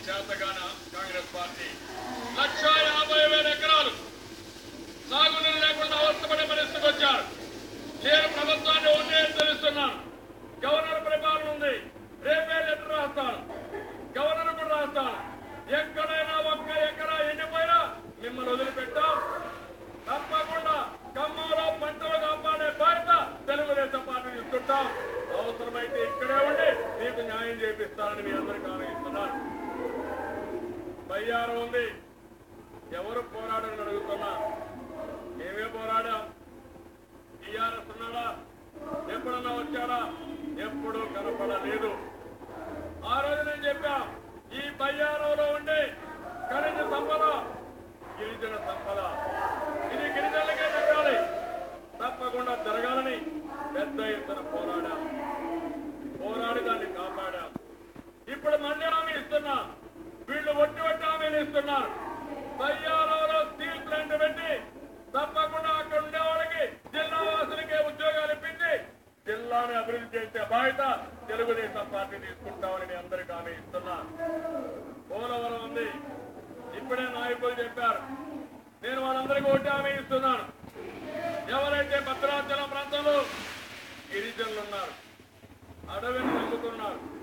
చేతగాన Congress party లక్ష యాభై వేల ఎకరాలు సాగునీరు లేకుండా అవస్థపడే పరిస్థితికి వచ్చారు నేను ప్రభుత్వాన్ని ఉండే తెలుస్తున్నాను గవర్నర్ పరిపాలన ఉంది రేపే లెటర్ రాస్తాను గవర్నర్ కూడా రాస్తాను ఎక్కడైనా ఒక్క ఎకరా ఎండిపోయినా మిమ్మల్ని వదిలిపెట్టాం తప్పకుండా ఖమ్మంలో పంటలు కాపాడే బాధ్యత తెలుగుదేశం పార్టీ ఇస్తుంటాం అవసరమైతే ఇక్కడే ఉండి మీకు న్యాయం చేపిస్తానని మీ అందరికీ ఆలోచిస్తున్నాను బయ్యారం ఉంది ఎవరు పోరాడని అడుగుతున్నా మేమే పోరాడాం టీఆర్ఎస్ ఉన్నాడా ఎప్పుడన్నా వచ్చాడా ఎప్పుడూ కనపడలేదు ఆ రోజు నేను చెప్పా ఈ బయ్యారంలో ఉండే ఖనిజ సంపద గిరిజన సంపద ఇది గిరిజనులకే జరగాలి తప్పకుండా జరగాలని పెద్ద ఎత్తున పోరాడాం పోరాడి దాన్ని కాపాడాం ఇప్పుడు మళ్ళీ హామీ ఇస్తున్నా వీళ్ళు ఒట్టి ఒట్టి హామీలు ఇస్తున్నారు బయ్యారంలో స్టీల్ ప్లాంట్ పెట్టి తప్పకుండా అక్కడ ఉండే వాళ్ళకి జిల్లా వాసులకే ఉద్యోగాలు ఇప్పించి జిల్లాని అభివృద్ధి చేసే బాధ్యత తెలుగుదేశం పార్టీ తీసుకుంటామని మీ అందరికీ హామీ ఇస్తున్నా పోలవరం ఉంది ఇప్పుడే నాయకులు చెప్పారు నేను వాళ్ళందరికీ ఒకటి హామీ ఇస్తున్నాను ఎవరైతే భద్రాచలం ప్రాంతంలో గిరిజనులు ఉన్నారు అడవిని నమ్ముకున్నారు